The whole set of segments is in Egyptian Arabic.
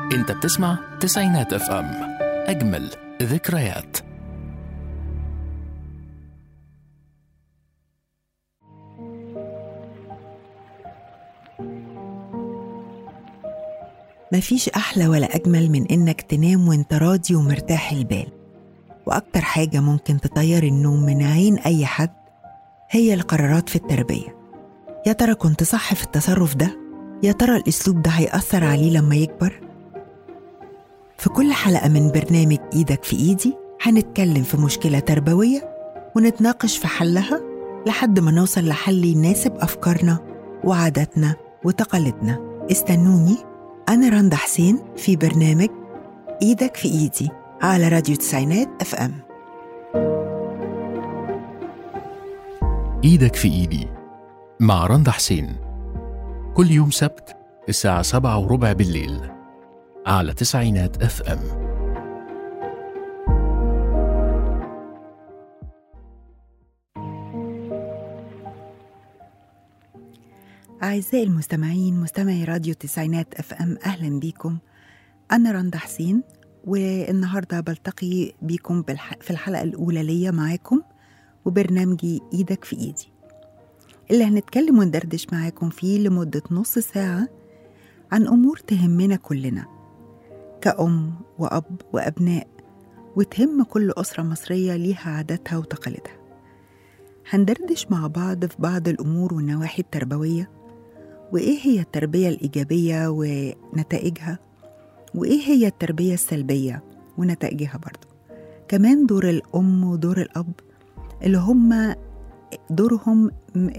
انت بتسمع تسعينات اف ام اجمل ذكريات مفيش أحلى ولا أجمل من إنك تنام وإنت راضي ومرتاح البال وأكتر حاجة ممكن تطير النوم من عين أي حد هي القرارات في التربية يا ترى كنت صح في التصرف ده؟ يا ترى الأسلوب ده هيأثر عليه لما يكبر؟ في كل حلقة من برنامج إيدك في إيدي هنتكلم في مشكلة تربوية ونتناقش في حلها لحد ما نوصل لحل يناسب أفكارنا وعاداتنا وتقاليدنا استنوني أنا رندا حسين في برنامج إيدك في إيدي على راديو تسعينات أف أم ايدك في ايدي مع رندا حسين كل يوم سبت الساعة سبعة وربع بالليل على تسعينات اف ام أعزائي المستمعين مستمعي راديو تسعينات أف أم أهلا بيكم أنا رندا حسين والنهاردة بلتقي بيكم بالح... في الحلقة الأولى ليا معاكم وبرنامجي إيدك في إيدي اللي هنتكلم وندردش معاكم فيه لمدة نص ساعة عن أمور تهمنا كلنا كأم وأب وأبناء وتهم كل أسرة مصرية ليها عاداتها وتقاليدها هندردش مع بعض في بعض الأمور والنواحي التربوية وإيه هي التربية الإيجابية ونتائجها وإيه هي التربية السلبية ونتائجها برضو كمان دور الأم ودور الأب اللي هم دورهم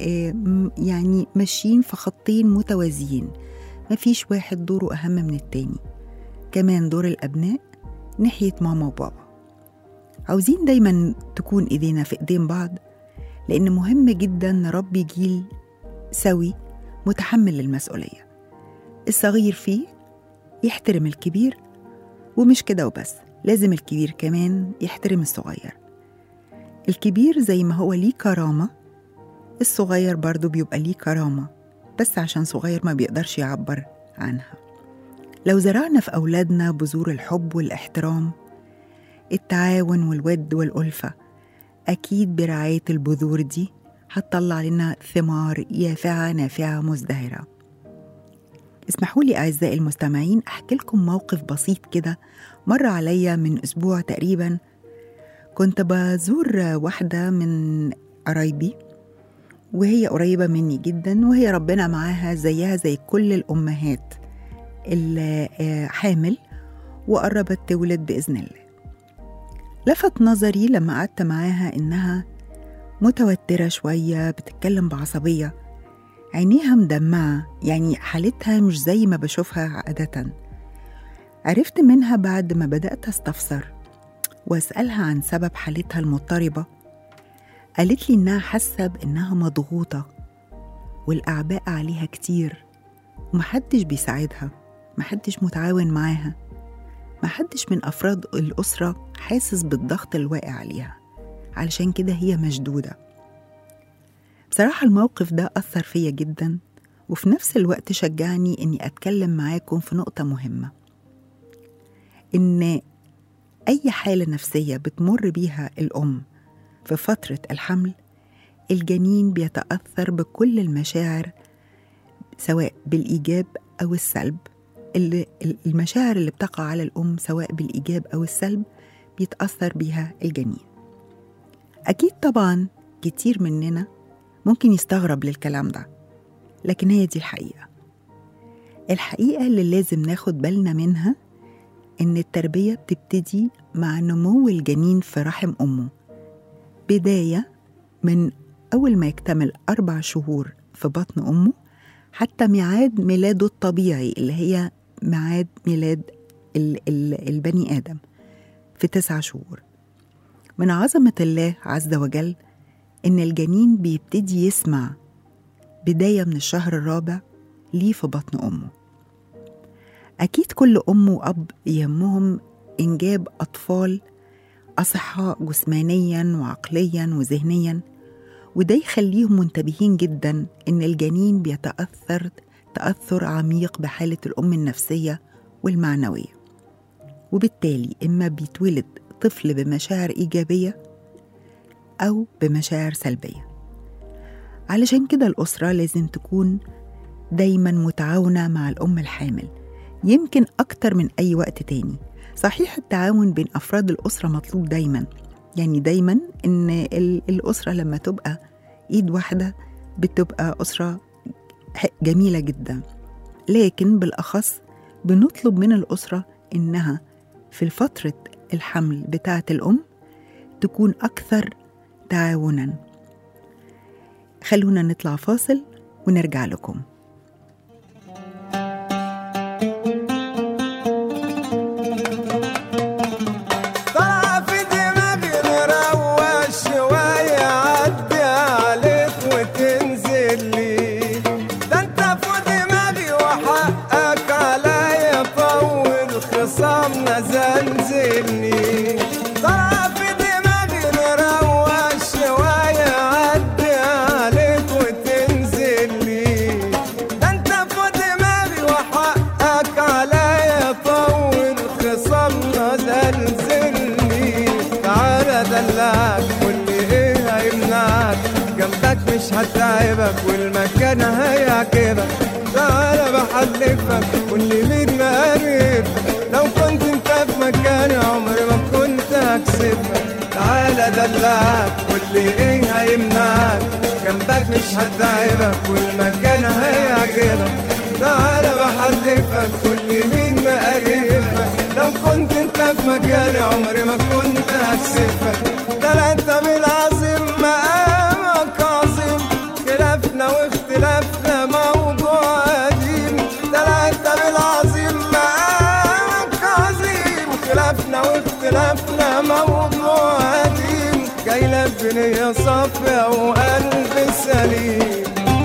يعني ماشيين في خطين متوازيين مفيش واحد دوره أهم من التاني كمان دور الأبناء ناحية ماما وبابا عاوزين دايما تكون إيدينا في إيدين بعض لأن مهم جدا نربي جيل سوي متحمل للمسؤولية الصغير فيه يحترم الكبير ومش كده وبس لازم الكبير كمان يحترم الصغير الكبير زي ما هو ليه كرامة الصغير برضو بيبقى ليه كرامة بس عشان صغير ما بيقدرش يعبر عنها لو زرعنا في أولادنا بذور الحب والاحترام التعاون والود والألفة أكيد برعاية البذور دي هتطلع لنا ثمار يافعة نافعة مزدهرة اسمحوا لي أعزائي المستمعين أحكي لكم موقف بسيط كده مر عليا من أسبوع تقريبا كنت بزور واحدة من قرايبي وهي قريبة مني جدا وهي ربنا معاها زيها زي كل الأمهات اللي حامل وقربت تولد بإذن الله لفت نظري لما قعدت معاها إنها متوترة شوية بتتكلم بعصبية عينيها مدمعة يعني حالتها مش زي ما بشوفها عادة عرفت منها بعد ما بدأت أستفسر وأسألها عن سبب حالتها المضطربة قالت لي إنها حاسة بإنها مضغوطة والأعباء عليها كتير ومحدش بيساعدها محدش متعاون معاها محدش من أفراد الأسرة حاسس بالضغط الواقع عليها علشان كده هي مشدودة بصراحة الموقف ده أثر فيا جدا وفي نفس الوقت شجعني إني أتكلم معاكم في نقطة مهمة إن أي حالة نفسية بتمر بيها الأم في فترة الحمل الجنين بيتأثر بكل المشاعر سواء بالإيجاب أو السلب اللي المشاعر اللي بتقع على الأم سواء بالإيجاب أو السلب بيتأثر بيها الجنين أكيد طبعا كتير مننا ممكن يستغرب للكلام ده لكن هي دي الحقيقة الحقيقة اللي لازم ناخد بالنا منها إن التربية بتبتدي مع نمو الجنين في رحم أمه بداية من أول ما يكتمل أربع شهور في بطن أمه حتى ميعاد ميلاده الطبيعي اللي هي ميعاد ميلاد ال- ال- البني آدم في تسع شهور من عظمة الله عز وجل إن الجنين بيبتدي يسمع بداية من الشهر الرابع ليه في بطن أمه أكيد كل أم وأب يهمهم إنجاب أطفال أصحاء جسمانيا وعقليا وذهنيا وده يخليهم منتبهين جدا إن الجنين بيتأثر تأثر عميق بحالة الأم النفسية والمعنوية وبالتالي إما بيتولد طفل بمشاعر إيجابية أو بمشاعر سلبية علشان كده الأسرة لازم تكون دايما متعاونة مع الأم الحامل يمكن أكتر من أي وقت تاني صحيح التعاون بين أفراد الأسرة مطلوب دايما يعني دايما إن ال- الأسرة لما تبقى إيد واحدة بتبقى أسرة ح- جميلة جدا لكن بالأخص بنطلب من الأسرة إنها في فترة الحمل بتاعة الأم تكون أكثر تعاونا خلونا نطلع فاصل ونرجع لكم طلع في دماغي نروق شوية عدي عليك وتنزل لي ده انت في دماغي وحقك عليا طول خصامنا زلزلني طلع في دماغي نروق شوية عدي عليك وتنزل لي ده انت في دماغي وحقك عليا طول خصامنا زلزلني تعالى دلعك واللي ايه هيمنعك جنبك مش هتعبك والمكان هيعجبك تعالى بحلفك واللي مين مقرب لو كنت انت في مكاني عمري ما كنت هكسبك تعالى دلعك واللي ايه هيمنعك جنبك مش هتعبك والمكان هيعجبك تعالى بحلفك كل مين مقرفك لو كنت انت في مكاني عمري ما كنت هكسفك ده لا انت بالعظيم مقامك عظيم خلافنا واختلافنا موضوع قديم ده لا انت بالعظيم مقامك عظيم خلافنا واختلافنا موضوع قديم جاي لك بنية صافية وقلب سليم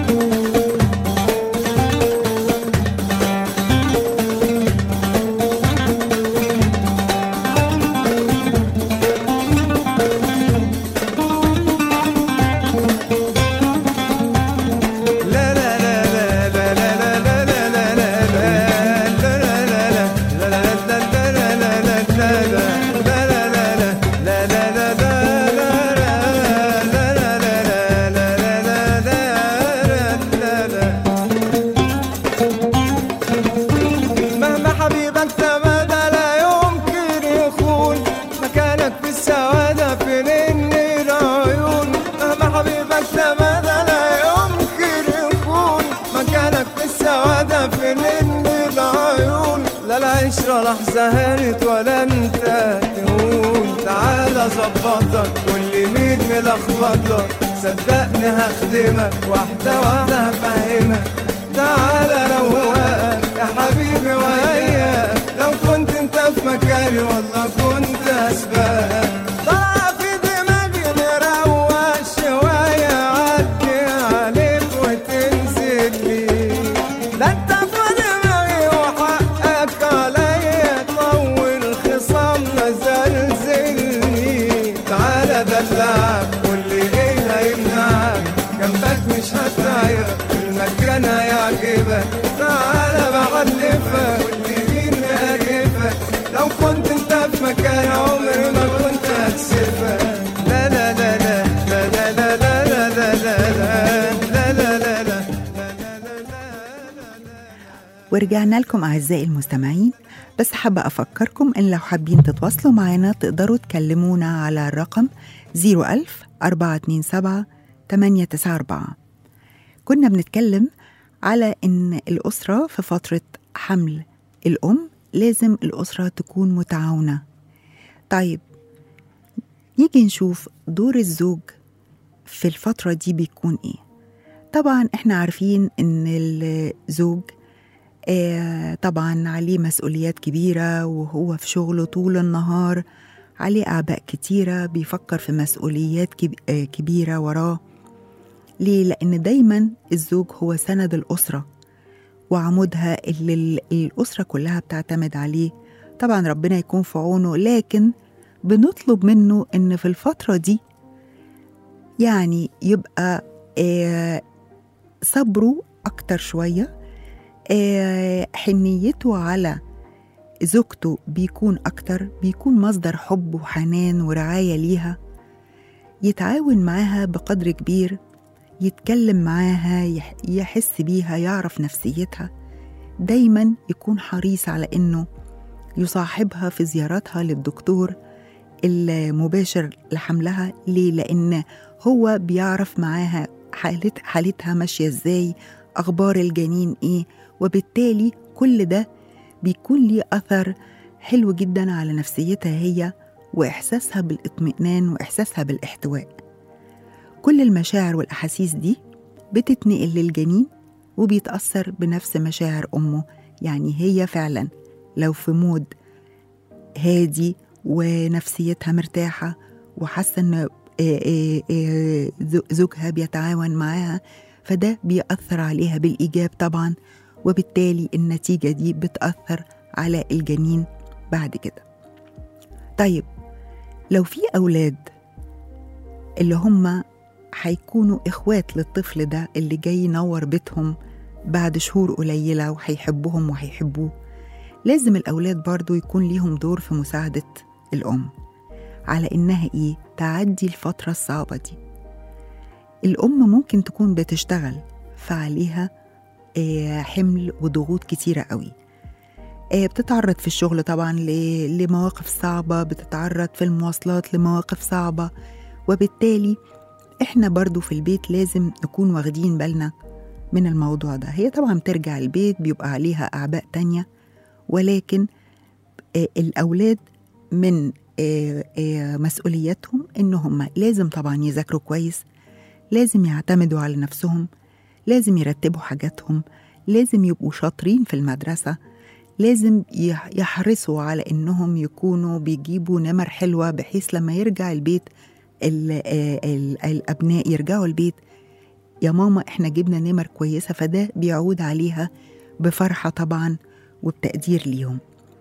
مهما حبيبك تمادى لا يمكن يخون مكانك في السعادة في نن العيون مهما حبيبك تمادى لا يمكن يخون مكانك في السعادة في نن العيون لا العشرة لحظة هانت ولا انت تهون تعالى ظبطك واللي مين ملخبطك صدقني هخدمك واحدة واحدة هفهمك تعالى روقك يا حبيبي وياك لو كنت انت في مكاني والله كنت اسبقك طلع في دماغي نروق شوية عدي عليك وتنزل لي ده انت في دماغي وحقك عليا طول خصامنا زلزلني تعالى دلعك واللي ايه هيمنعك جنبك مش هتعيرك المكان هيعجبك تعالى بعلفك واللي مين مقرفك لو كنت انت في مكان عمري ما كنت هكسفك لا لا لا لا لا لا لا لا لا لا لا لا لا لا لا ورجعنا لكم أعزائي المستمعين بس حابة أفكركم إن لو حابين تتواصلوا معنا تقدروا تكلمونا على الرقم 01000 427 894 كنا بنتكلم على إن الأسرة في فترة حمل الأم لازم الأسرة تكون متعاونة طيب نيجي نشوف دور الزوج في الفترة دي بيكون إيه طبعا إحنا عارفين إن الزوج آه، طبعا عليه مسؤوليات كبيرة وهو في شغله طول النهار عليه أعباء كتيرة بيفكر في مسؤوليات كب- آه، كبيرة وراه ليه؟ لأن دايما الزوج هو سند الأسرة وعمودها اللي ال- الأسرة كلها بتعتمد عليه طبعا ربنا يكون في عونه لكن بنطلب منه إن في الفترة دي يعني يبقى آه، صبره أكتر شوية آه، حنيته على زوجته بيكون أكتر بيكون مصدر حب وحنان ورعاية ليها يتعاون معاها بقدر كبير يتكلم معاها يح- يحس بيها يعرف نفسيتها دايما يكون حريص على إنه يصاحبها في زياراتها للدكتور المباشر لحملها ليه؟ لأن هو بيعرف معاها حالت حالتها ماشية ازاي أخبار الجنين إيه وبالتالي كل ده بيكون ليه أثر حلو جدا على نفسيتها هي وإحساسها بالاطمئنان وإحساسها بالاحتواء كل المشاعر والأحاسيس دي بتتنقل للجنين وبيتأثر بنفس مشاعر أمه يعني هي فعلا لو في مود هادي ونفسيتها مرتاحة وحاسة إن آه، آه، آه، زو- زوجها بيتعاون معاها فده بيأثر عليها بالإيجاب طبعا وبالتالي النتيجة دي بتأثر على الجنين بعد كده طيب لو في أولاد اللي هم هيكونوا إخوات للطفل ده اللي جاي ينور بيتهم بعد شهور قليلة وهيحبوهم وهيحبوه لازم الأولاد برضو يكون ليهم دور في مساعدة الأم على إنها إيه تعدي الفترة الصعبة دي الأم ممكن تكون بتشتغل فعليها آه، حمل وضغوط كتيرة قوي آه، بتتعرض في الشغل طبعا ل- لمواقف صعبة بتتعرض في المواصلات لمواقف صعبة وبالتالي احنا برضو في البيت لازم نكون واخدين بالنا من الموضوع ده هي طبعا بترجع البيت بيبقى عليها أعباء تانية ولكن آه، الأولاد من آه، آه، مسؤولياتهم إن هم لازم طبعا يذاكروا كويس لازم يعتمدوا على نفسهم لازم يرتبوا حاجاتهم لازم يبقوا شاطرين في المدرسة لازم يح- يحرصوا على إنهم يكونوا بيجيبوا نمر حلوة بحيث لما يرجع البيت ال ال ال الأبناء يرجعوا البيت يا ماما إحنا جبنا نمر كويسة فده بيعود عليها بفرحة طبعا وبتقدير ليهم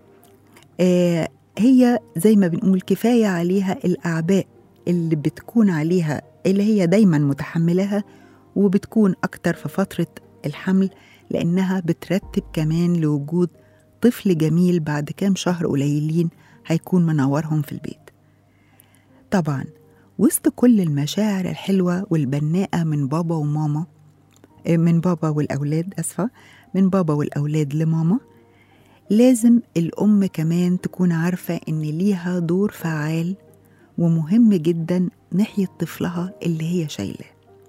آه هي زي ما بنقول كفاية عليها الأعباء اللي بتكون عليها اللي هي دايما متحملها وبتكون أكتر في فترة الحمل لأنها بترتب كمان لوجود طفل جميل بعد كام شهر قليلين هيكون منورهم في البيت طبعا وسط كل المشاعر الحلوة والبناءة من بابا وماما آه، من بابا والأولاد أسفة من بابا والأولاد لماما لازم الأم كمان تكون عارفة إن ليها دور فعال ومهم جدا ناحية طفلها اللي هي شايلاه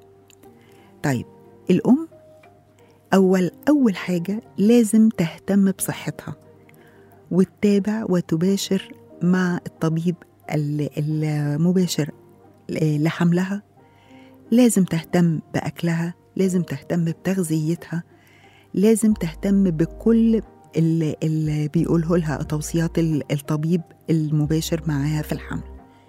طيب الأم أول أول حاجة لازم تهتم بصحتها وتتابع وتباشر مع الطبيب ال- المباشر لحملها لازم تهتم بأكلها لازم تهتم بتغذيتها لازم تهتم بكل اللي, اللي بيقوله لها توصيات ال- الطبيب المباشر معاها في الحمل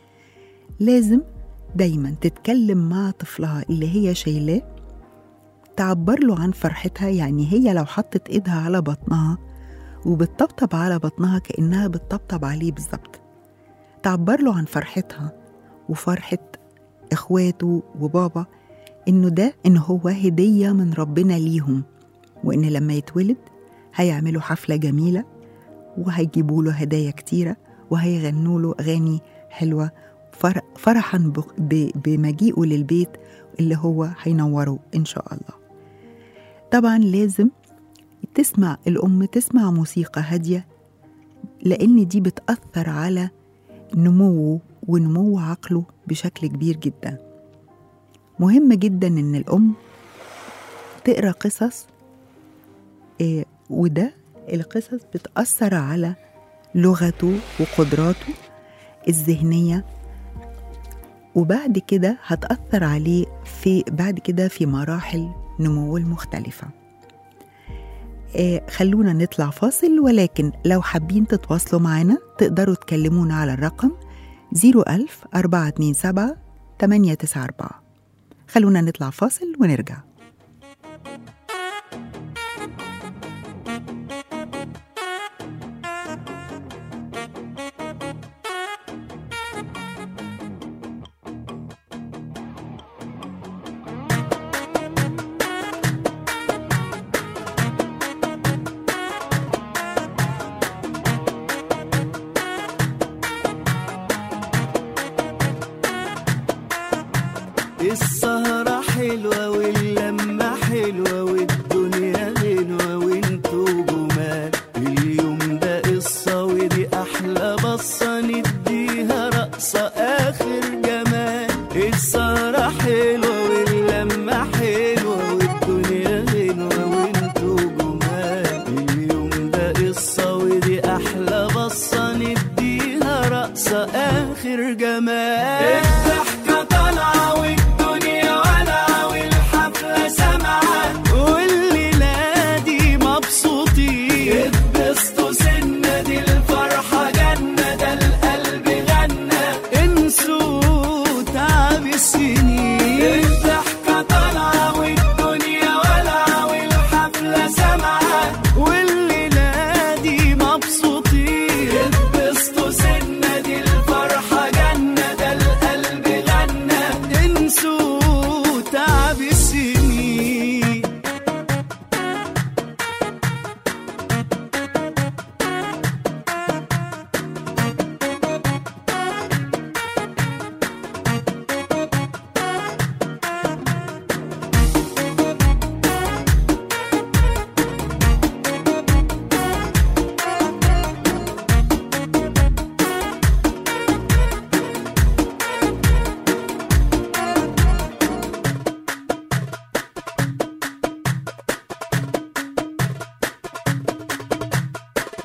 لازم دايما تتكلم مع طفلها اللي هي شايلاه تعبر له عن فرحتها يعني هي لو حطت ايدها على بطنها وبتطبطب على بطنها كأنها بتطبطب عليه بالظبط تعبر له عن فرحتها وفرحة إخواته وبابا إنه ده إن هو هدية من ربنا ليهم وإن لما يتولد هيعملوا حفلة جميلة وهيجيبوا له هدايا كتيرة وهيغنوا له أغاني حلوة فر- فرحا ب- ب- بمجيئه للبيت اللي هو هينوره إن شاء الله طبعا لازم تسمع الأم تسمع موسيقى هادية لأن دي بتأثر على نموه ونمو عقله بشكل كبير جدا مهم جدا إن الأم تقرأ قصص إيه وده القصص بتأثر على لغته وقدراته الذهنية وبعد كده هتأثر عليه في بعد كده في مراحل نموه المختلفة آه خلونا نطلع فاصل ولكن لو حابين تتواصلوا معنا تقدروا تكلمونا على الرقم 01000 427 894 خلونا نطلع فاصل ونرجع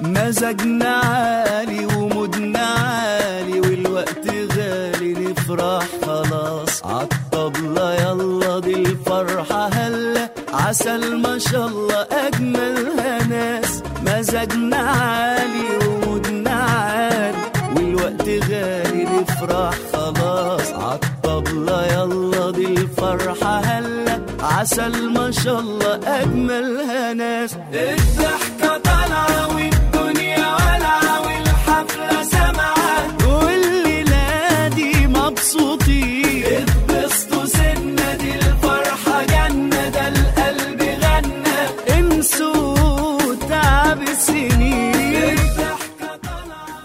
مزاجنا عالي ومودنا عالي والوقت غالي نفرح خلاص عالطبلة يلا دي الفرحة هلا عسل ما شاء الله أجملها ناس مزاجنا عالي ومودنا عالي والوقت غالي نفرح خلاص عالطبلة يلا دي الفرحة هلا عسل ما شاء الله أجملها ناس الضحكة طالعة والدنيا والعة والحفلة سمعة والليلة دي مبسوطين اتبسطوا سنة دي الفرحة جنة ده القلب غنى انسوا تعب السنين الضحكة طالعة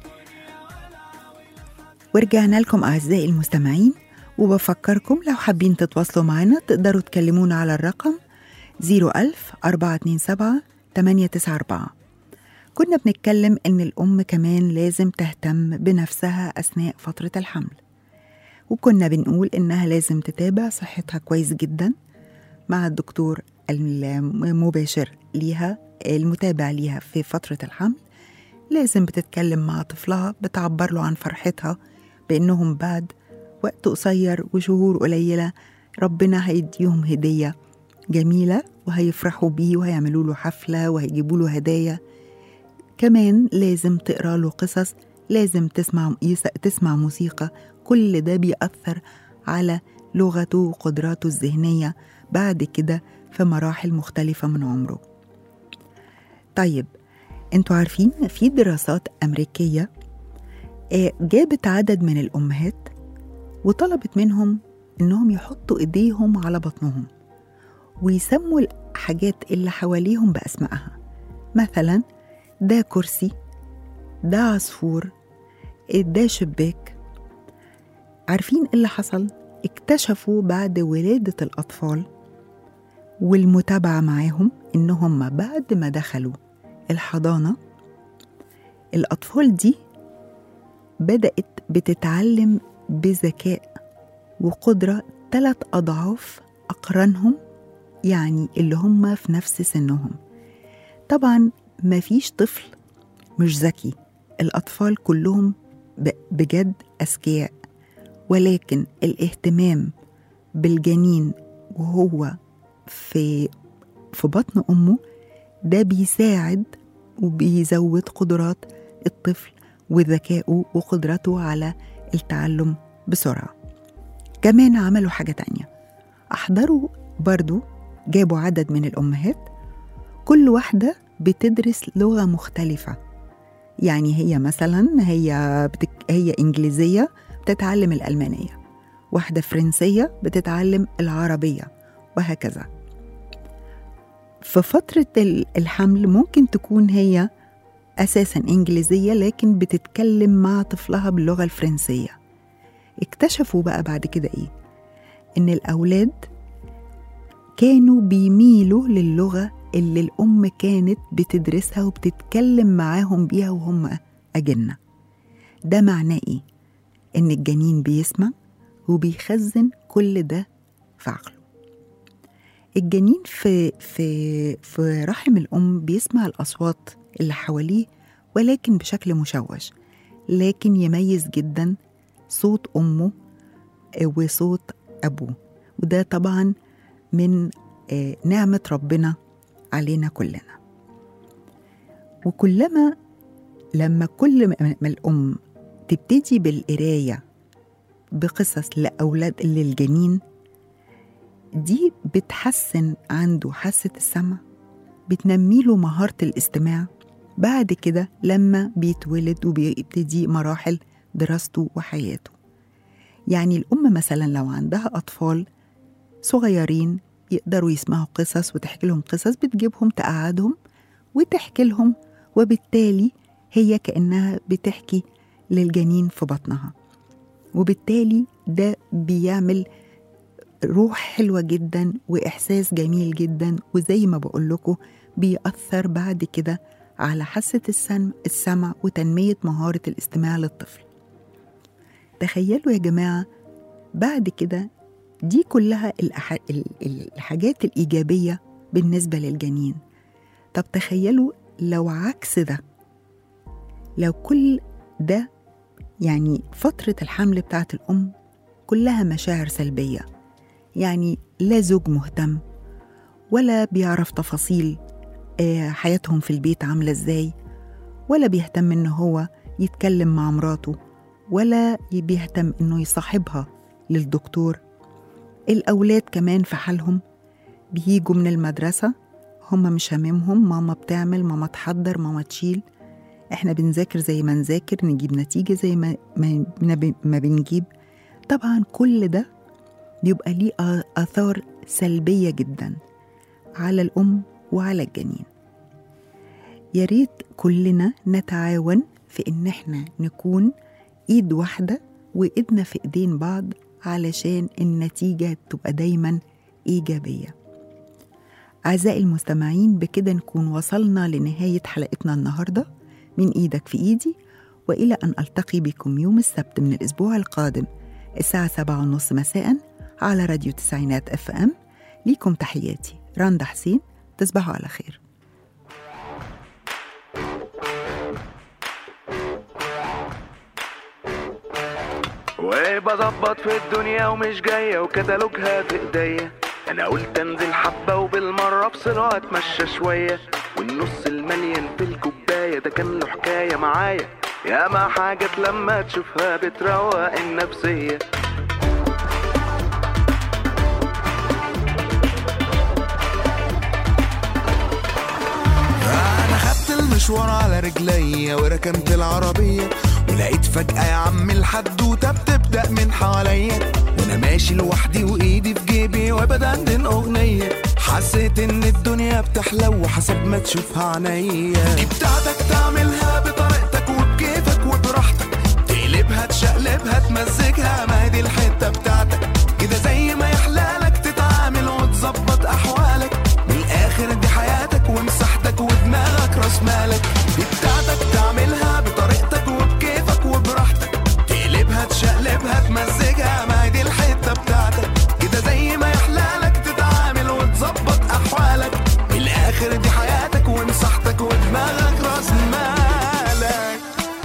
ورجعنا لكم أعزائي المستمعين وبفكركم لو حابين تتواصلوا معنا تقدروا تكلمونا على الرقم 01000 427 894 كنا بنتكلم إن الأم كمان لازم تهتم بنفسها أثناء فترة الحمل وكنا بنقول إنها لازم تتابع صحتها كويس جدا مع الدكتور المباشر ليها المتابع ليها في فترة الحمل لازم بتتكلم مع طفلها بتعبر له عن فرحتها بإنهم بعد وقت قصير وشهور قليلة ربنا هيديهم هدية جميلة وهيفرحوا بيه وهيعملوا له حفلة وهيجيبوا له هدايا كمان لازم تقرا له قصص لازم تسمع تسمع موسيقى كل ده بيأثر على لغته وقدراته الذهنية بعد كده في مراحل مختلفة من عمره طيب انتوا عارفين في دراسات أمريكية آه، جابت عدد من الأمهات وطلبت منهم إنهم يحطوا إيديهم على بطنهم ويسموا الحاجات اللي حواليهم بأسمائها مثلا ده كرسي ده عصفور ده شباك عارفين إيه اللي حصل؟ اكتشفوا بعد ولادة الأطفال والمتابعة معاهم إن هم بعد ما دخلوا الحضانة الأطفال دي بدأت بتتعلم بذكاء وقدرة ثلاث أضعاف أقرانهم يعني اللي هم في نفس سنهم طبعا مفيش طفل مش ذكي الأطفال كلهم ب- بجد أذكياء ولكن الاهتمام بالجنين وهو في في بطن أمه ده بيساعد وبيزود قدرات الطفل وذكائه وقدرته على التعلم بسرعة كمان عملوا حاجة تانية أحضروا برضو جابوا عدد من الأمهات كل واحدة بتدرس لغة مختلفة يعني هي مثلا هي بتك... هي إنجليزية بتتعلم الألمانية واحدة فرنسية بتتعلم العربية وهكذا في فترة ال- الحمل ممكن تكون هي أساسا إنجليزية لكن بتتكلم مع طفلها باللغة الفرنسية اكتشفوا بقى بعد كده إيه إن الأولاد كانوا بيميلوا للغة اللي الأم كانت بتدرسها وبتتكلم معاهم بيها وهم أجنة ده معناه إيه؟ إن الجنين بيسمع وبيخزن كل ده في عقله الجنين في في في رحم الأم بيسمع الأصوات اللي حواليه ولكن بشكل مشوش لكن يميز جدا صوت أمه وصوت أبوه وده طبعا من آه، نعمة ربنا علينا كلنا وكلما لما كل ما ما الأم تبتدي بالقراية بقصص لأولاد للجنين دي بتحسن عنده حاسة السمع بتنمي له مهارة الاستماع بعد كده لما بيتولد وبيبتدي مراحل دراسته وحياته يعني الأم مثلا لو عندها أطفال صغيرين يقدروا يسمعوا قصص وتحكي لهم قصص بتجيبهم تقعدهم وتحكي لهم وبالتالي هي كأنها بتحكي للجنين في بطنها وبالتالي ده بيعمل روح حلوة جدا وإحساس جميل جدا وزي ما بقول لكم بيأثر بعد كده على حاسة السمع, السمع وتنمية مهارة الاستماع للطفل تخيلوا يا جماعة بعد كده دي كلها الأح... ال- ال- الحاجات الإيجابية بالنسبة للجنين طب تخيلوا لو عكس ده لو كل ده يعني فترة الحمل بتاعت الأم كلها مشاعر سلبية يعني لا زوج مهتم ولا بيعرف تفاصيل آه، حياتهم في البيت عاملة ازاي ولا بيهتم إن هو يتكلم مع مراته ولا بيهتم إنه يصاحبها للدكتور الأولاد كمان في حالهم بيجوا من المدرسة هما مش هاممهم ماما بتعمل ماما تحضر ماما تشيل احنا بنذاكر زي ما نذاكر نجيب نتيجة زي ما, ما, ما بنجيب طبعا كل ده بيبقى ليه آ- آثار سلبية جدا على الأم وعلى الجنين يا ريت كلنا نتعاون في إن احنا نكون إيد واحدة وإيدنا في إيدين بعض علشان النتيجة تبقى دايما إيجابية أعزائي المستمعين بكده نكون وصلنا لنهاية حلقتنا النهاردة من إيدك في إيدي وإلى أن ألتقي بكم يوم السبت من الأسبوع القادم الساعة سبعة ونص مساء على راديو تسعينات اف ام ليكم تحياتي رندا حسين تصبحوا على خير وبظبط في الدنيا ومش جاية وكتالوجها في ايديا انا قلت انزل حبة وبالمرة افصل واتمشى شوية والنص المليان في الكوباية ده كان له حكاية معايا ياما حاجات لما تشوفها بتروق النفسية انا خدت المشوار على رجليا وركنت العربية ولقيت فجأة يا عم الحدوتة بتبدأ من حواليا وانا ماشي لوحدي وايدي في جيبي وبدندن اغنية حسيت ان الدنيا بتحلو وحسب ما تشوفها عينيا دي بتاعتك تعملها بطريقتك وبكيفك وبراحتك تقلبها تشقلبها تمزجها ما هي دي الحتة بتاعتك كده زي ما يحلالك تتعامل وتظبط احوالك من الاخر دي حياتك ومساحتك ودماغك راس مالك دي بتاعتك تعملها بطريقتك وبكيفك وبراحتك تقلبها تشقلبها تمزجها ما هي دي الحته بتاعتك كده زي ما يحلالك تتعامل وتظبط احوالك من الاخر دي حياتك ومساحتك ودماغك راس مالك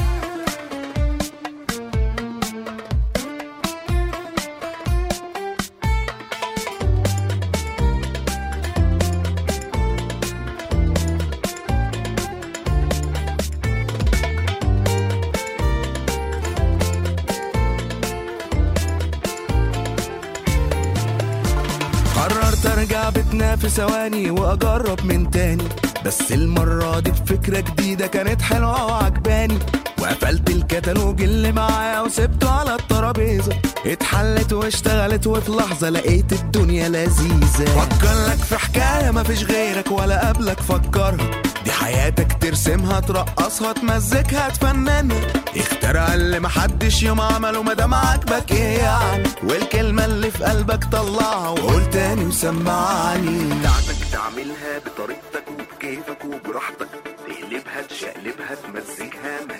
قررت ارجع بيتنا في ثواني واجرب من تاني بس المرة دي بفكرة جديدة كانت حلوة وعجباني وقفلت الكتالوج اللي معايا وسبته على الترابيزة اتحلت واشتغلت وفي لحظة لقيت الدنيا لذيذة فكر لك في حكاية مفيش غيرك ولا قبلك فكرها دي حياتك ترسمها ترقصها تمزجها تفننها اخترع اللي محدش يوم عمله مادام عاجبك ايه يعني والكلمة اللي في قلبك طلعها وقول تاني وسمعني بتاعتك تعملها بطريقتك وبكيفك وبراحتك تقلبها تشقلبها تمزجها ما